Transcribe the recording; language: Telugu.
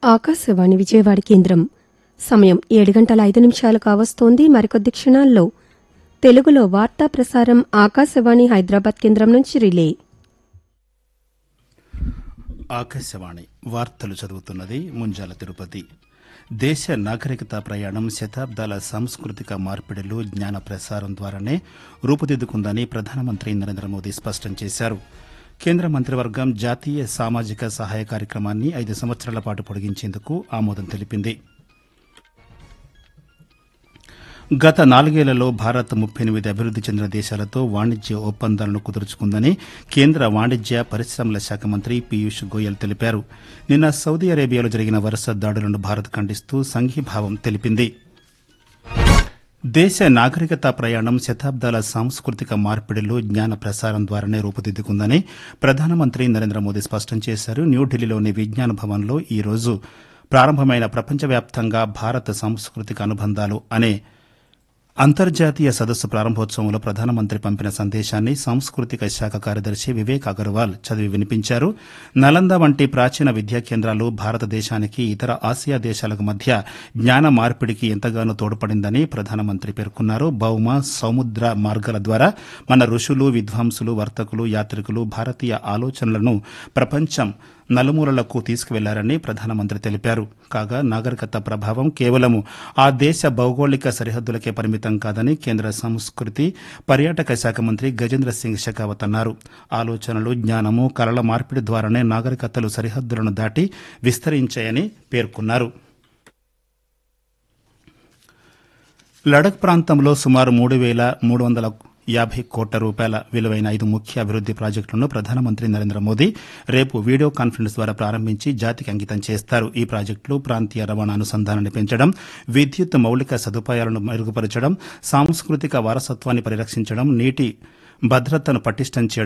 ఆకాశవాణి విజయవాడ కేంద్రం సమయం ఏడు గంటల ఐదు నిమిషాలు కావస్తోంది మరికొద్ది క్షణాల్లో తెలుగులో వార్తా ప్రసారం ఆకాశవాణి హైదరాబాద్ కేంద్రం నుంచి రిలే ఆకాశవాణి వార్తలు చదువుతున్నది ముంజాల తిరుపతి దేశ నాగరికత ప్రయాణం శతాబ్దాల సాంస్కృతిక మార్పిడులు జ్ఞాన ప్రసారం ద్వారానే రూపుదిద్దుకుందని ప్రధానమంత్రి నరేంద్ర మోదీ స్పష్టం చేశారు కేంద్ర మంత్రివర్గం జాతీయ సామాజిక సహాయ కార్యక్రమాన్ని ఐదు సంవత్సరాల పాటు పొడిగించేందుకు ఆమోదం తెలిపింది గత నాలుగేళ్లలో భారత్ ముప్పై ఎనిమిది అభివృద్ది చెందిన దేశాలతో వాణిజ్య ఒప్పందాలను కుదుర్చుకుందని కేంద్ర వాణిజ్య పరిశ్రమల శాఖ మంత్రి పీయూష్ గోయల్ తెలిపారు నిన్న సౌదీ అరేబియాలో జరిగిన వరుస దాడులను భారత్ ఖండిస్తూ సంఘీభావం తెలిపింది దేశ నాగరికత ప్రయాణం శతాబ్దాల సాంస్కృతిక మార్పిడిలో జ్ఞాన ప్రసారం ద్వారానే రూపుదిద్దుకుందని ప్రధానమంత్రి నరేంద్ర మోదీ స్పష్టం చేశారు న్యూఢిల్లీలోని విజ్ఞాన భవన్లో ఈ రోజు ప్రారంభమైన ప్రపంచవ్యాప్తంగా భారత సాంస్కృతిక అనుబంధాలు అనే అంతర్జాతీయ సదస్సు ప్రారంభోత్సవంలో ప్రధానమంత్రి పంపిన సందేశాన్ని సాంస్కృతిక శాఖ కార్యదర్శి వివేక్ అగర్వాల్ చదివి వినిపించారు నలంద వంటి ప్రాచీన విద్యా కేంద్రాలు భారతదేశానికి ఇతర ఆసియా దేశాలకు మధ్య జ్ఞాన మార్పిడికి ఎంతగానో తోడ్పడిందని ప్రధానమంత్రి పేర్కొన్నారు భౌమ సముద్ర మార్గాల ద్వారా మన ఋషులు విద్వాంసులు వర్తకులు యాత్రికులు భారతీయ ఆలోచనలను ప్రపంచం నలుమూలలకు తీసుకువెళ్లారని ప్రధానమంత్రి తెలిపారు కాగా నాగరికత ప్రభావం కేవలం ఆ దేశ భౌగోళిక సరిహద్దులకే పరిమితం కాదని కేంద్ర సంస్కృతి పర్యాటక శాఖ మంత్రి గజేంద్ర సింగ్ షెకావత్ అన్నారు ఆలోచనలు జ్ఞానము కళల మార్పిడి ద్వారానే నాగరికతలు సరిహద్దులను దాటి విస్తరించాయని పేర్కొన్నారు లడక్ ప్రాంతంలో సుమారు మూడు వేల మూడు వందల యాభై కోట్ల రూపాయల విలువైన ఐదు ముఖ్య అభివృద్ది ప్రాజెక్టులను ప్రధానమంత్రి నరేంద్ర మోదీ రేపు వీడియో కాన్ఫరెన్స్ ద్వారా ప్రారంభించి జాతికి అంకితం చేస్తారు ఈ ప్రాజెక్టులు ప్రాంతీయ రవాణా అనుసంధానాన్ని పెంచడం విద్యుత్ మౌలిక సదుపాయాలను మెరుగుపరచడం సాంస్కృతిక వారసత్వాన్ని పరిరక్షించడం నీటి భద్రతను పటిష్టం చేయడం